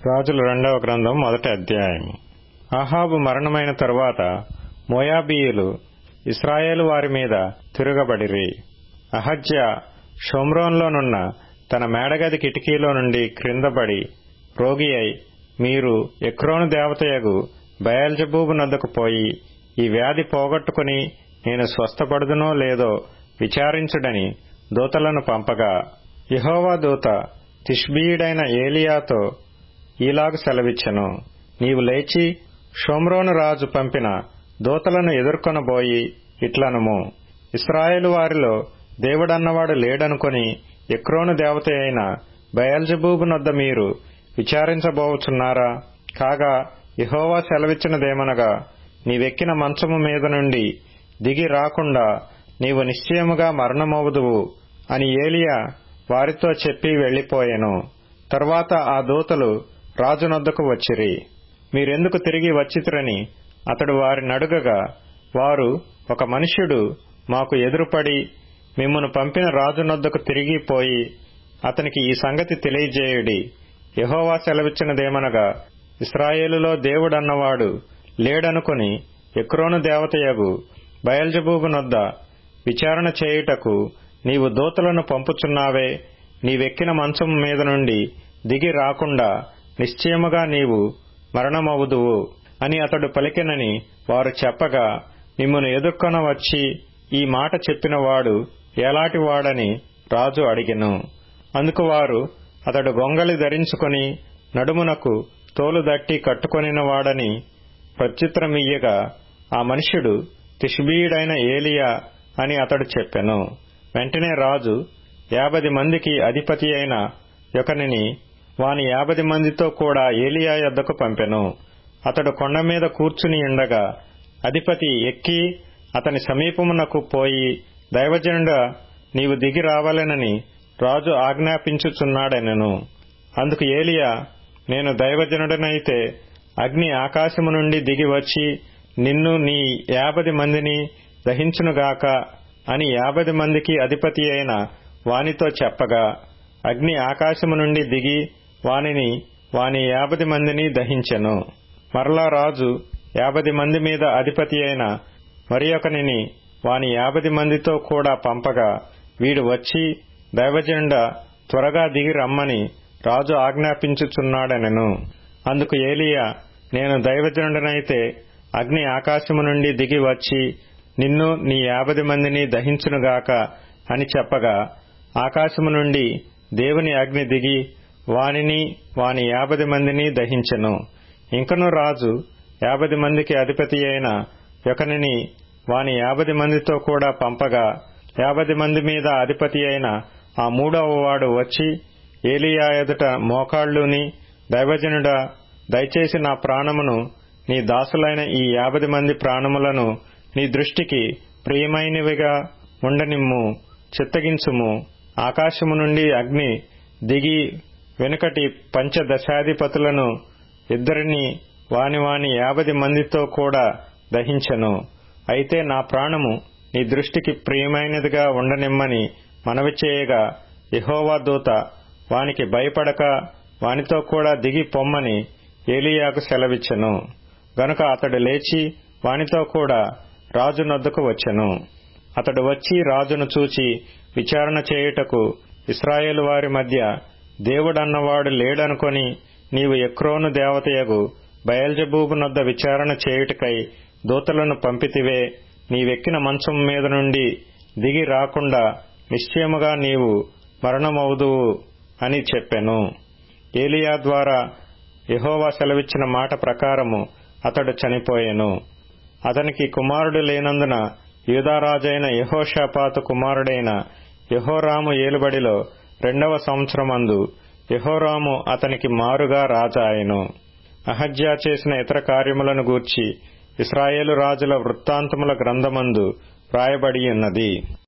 రాజుల రెండవ గ్రంథం మొదటి అధ్యాయం అహాబు మరణమైన తరువాత మోయాబీయులు ఇస్రాయేలు వారి మీద తిరుగబడిరి అహజ్య షోమ్రోన్లోనున్న తన మేడగది కిటికీలో నుండి క్రిందపడి రోగి అయి మీరు ఎక్రోను దేవతయగు బయల్జబూబు నద్దకు పోయి ఈ వ్యాధి పోగొట్టుకుని నేను స్వస్థపడుదునో లేదో విచారించుడని దూతలను పంపగా యహోవా దూత తిష్బీయుడైన ఏలియాతో ఈలాగు సెలవిచ్చెను నీవు లేచి షోమ్రోను రాజు పంపిన దూతలను ఎదుర్కొనబోయి ఇట్లనుము ఇస్రాయేలు వారిలో దేవుడన్నవాడు లేడనుకొని ఎక్రోను దేవత అయిన బయల్జబూబు నొద్ద మీరు విచారించబోచున్నారా కాగా యహోవా సెలవిచ్చినదేమనగా నీవెక్కిన మంచము మీద నుండి దిగి రాకుండా నీవు నిశ్చయముగా మరణమవుదువు అని ఏలియా వారితో చెప్పి వెళ్లిపోయెను తరువాత ఆ దూతలు రాజునొద్దకు వచ్చిరి మీరెందుకు తిరిగి వచ్చితిరని అతడు వారినడుగగా వారు ఒక మనుష్యుడు మాకు ఎదురుపడి మిమ్మను పంపిన రాజునొద్దకు తిరిగి పోయి అతనికి ఈ సంగతి తెలియజేయుడి యహోవా సెలవిచ్చినదేమనగా ఇస్రాయేలులో దేవుడన్నవాడు లేడనుకుని ఎక్రోను దేవతయగు బయల్జబూబు నొద్ద విచారణ చేయుటకు నీవు దూతలను పంపుచున్నావే నీవెక్కిన మంచం మీద నుండి దిగి రాకుండా నిశ్చయముగా నీవు మరణమవుదువు అని అతడు పలికెనని వారు చెప్పగా మిమ్మను ఎదుర్కొన వచ్చి ఈ మాట చెప్పినవాడు ఎలాంటివాడని రాజు అడిగెను అందుకు వారు అతడు గొంగలి ధరించుకొని నడుమునకు తోలు దట్టి కట్టుకొనినవాడని ప్రత్యుత్తరమియ్యగా ఆ మనుష్యుడు తిష్బీయుడైన ఏలియా అని అతడు చెప్పెను వెంటనే రాజు యాభది మందికి అధిపతి అయిన యొకనిని వాని యాభది మందితో కూడా ఏలియా యొద్దకు పంపెను అతడు కొండ మీద కూర్చుని ఉండగా అధిపతి ఎక్కి అతని సమీపమునకు పోయి దైవజనుడ నీవు దిగి రావాలనని రాజు ఆజ్ఞాపించుచున్నాడనెను అందుకు ఏలియా నేను దైవజనుడనైతే అగ్ని ఆకాశము నుండి దిగి వచ్చి నిన్ను నీ యాభది మందిని దహించునుగాక అని యాభది మందికి అధిపతి అయిన వానితో చెప్పగా అగ్ని ఆకాశము నుండి దిగి వానిని వాని యాభది మందిని దహించెను మరలా రాజు యాభది మంది మీద అధిపతి అయిన మరి ఒకనిని వాని యాభది మందితో కూడా పంపగా వీడు వచ్చి దైవజెండ త్వరగా దిగి రమ్మని రాజు ఆజ్ఞాపించుచున్నాడనెను అందుకు ఏలియా నేను దైవజనుడనైతే అగ్ని ఆకాశము నుండి దిగి వచ్చి నిన్ను నీ యాభది మందిని దహించునుగాక అని చెప్పగా ఆకాశము నుండి దేవుని అగ్ని దిగి వానిని వాని యాభది మందిని దహించెను ఇంకను రాజు యాభది మందికి అధిపతి అయిన యొకనిని వాని యాభది మందితో కూడా పంపగా యాభది మంది మీద అధిపతి అయిన ఆ మూడవ వాడు వచ్చి ఏలియా ఎదుట మోకాళ్ళుని దైవజనుడా దయచేసి నా ప్రాణమును నీ దాసులైన ఈ యాభది మంది ప్రాణములను నీ దృష్టికి ప్రియమైనవిగా ఉండనిమ్ము చిత్తగించుము ఆకాశము నుండి అగ్ని దిగి వెనుకటి పంచదశాధిపతులను ఇద్దరిని వాని వాని యాభది మందితో కూడా దహించెను అయితే నా ప్రాణము నీ దృష్టికి ప్రియమైనదిగా ఉండనిమ్మని మనవి చేయగా యహోవా దూత వానికి భయపడక వానితో కూడా దిగి పొమ్మని ఏలియాకు సెలవిచ్చెను గనుక అతడు లేచి వానితో కూడా రాజు నొద్దకు వచ్చెను అతడు వచ్చి రాజును చూచి విచారణ చేయుటకు ఇస్రాయేలు వారి మధ్య దేవుడన్నవాడు లేడనుకొని నీవు ఎక్రోను దేవతయగు బయల్జబూబు నొద్ద విచారణ చేయుటకై దూతలను పంపితివే నీవెక్కిన మంచం మీద నుండి దిగి రాకుండా నిశ్చయముగా నీవు మరణమవుదువు అని చెప్పెను ఏలియా ద్వారా యహోవా సెలవిచ్చిన మాట ప్రకారము అతడు చనిపోయెను అతనికి కుమారుడు లేనందున యూదారాజైన యహోషాపాతు కుమారుడైన యహోరాము ఏలుబడిలో రెండవ సంవత్సరమందు యహోరాము అతనికి మారుగా రాజా ఆయను అహజ్యా చేసిన ఇతర కార్యములను గూర్చి ఇస్రాయేలు రాజుల వృత్తాంతముల గ్రంథమందు వ్రాయబడి ఉన్నది